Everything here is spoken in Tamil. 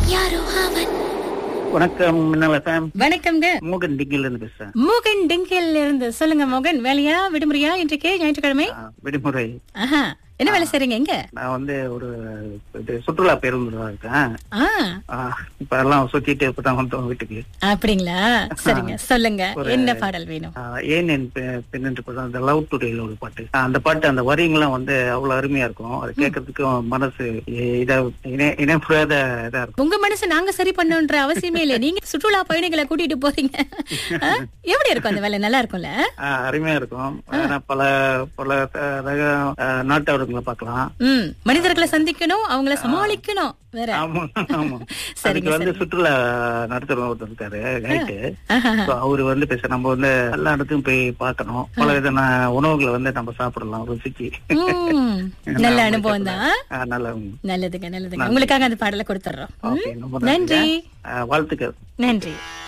யாரோ அவன் வணக்கம் மின்னல் எஃப்எம் வணக்கம்ங்க மூகன் டிங்கில இருந்து பேசுறேன் மோகன் டிங்கில் இருந்து சொல்லுங்க மோகன் வேலையா விடுமுறையா இன்றைக்கு ஞாயிற்றுக்கிழமை ஆ, விடுமுறை ஆஹா என்ன வேலை செய்றீங்க எங்க நான் வந்து ஒரு இது சுற்றுலா பேருந்துல இருக்கேன் ஆ ஆ, இப்ப எல்லாம் சுத்திட்டு இப்பதான் வந்தோம் வீட்டுக்கு அப்படிங்களா சரிங்க சொல்லுங்க என்ன பாடல் வேணும் ஆ, ஏன் என் பெ- பெண் என்று படம் அந்த லவ் டுடேல ஒரு பாட்டு ஆ, அந்த பாட்டு அந்த வரிங்கெல்லாம் வந்து அவ்வளவு அருமையா இருக்கும் அது கேட்கறதுக்கும் மனசு இ- இதா இணை- இணைப்புறாத இதா இருக்கும் உங்க மனசு நாங்க சரி பண்ணணுன்ற அவசியமே இல்ல நீங்க சுற்றுலா பயணிகளை கூட்டிட்டு போறீங்க ஆ? எப்படி இருக்கும் அந்த வேலை நல்லா இருக்கும்ல ஆ, அருமையா இருக்கும் ஏன்னா பல பல த- ரக ஆ, நாட்டவர்களை பார்க்கலாம் ம் மனிதர்களை சந்திக்கணும் அவங்கள சமாளிக்கணும் வேற ஆமா ஆமா சரிங்க, அதுக்கு வந்து சுற்றுலா நடத்துறவங்க ஒருத்தர் இருக்காரு கைட்டு ஆஹா. So, அவரு வந்து பேச நம்ம வந்து எல்லா இடத்துக்கும் போய் பார்க்கணும் பல விதமான உணவுகளை வந்து நம்ம சாப்பிடலாம் ருசிக்கு ம், நல்ல அனுபவம் தான் ஆ, நல்ல நல்லதுங்க நல்லதுங்க உங்களுக்காக அந்த பாடலை கொடுத்துட்றோம் ம், ஓகே ரொம்ப நன்றி நன்றி வாழ்த்துக்கள் நன்றி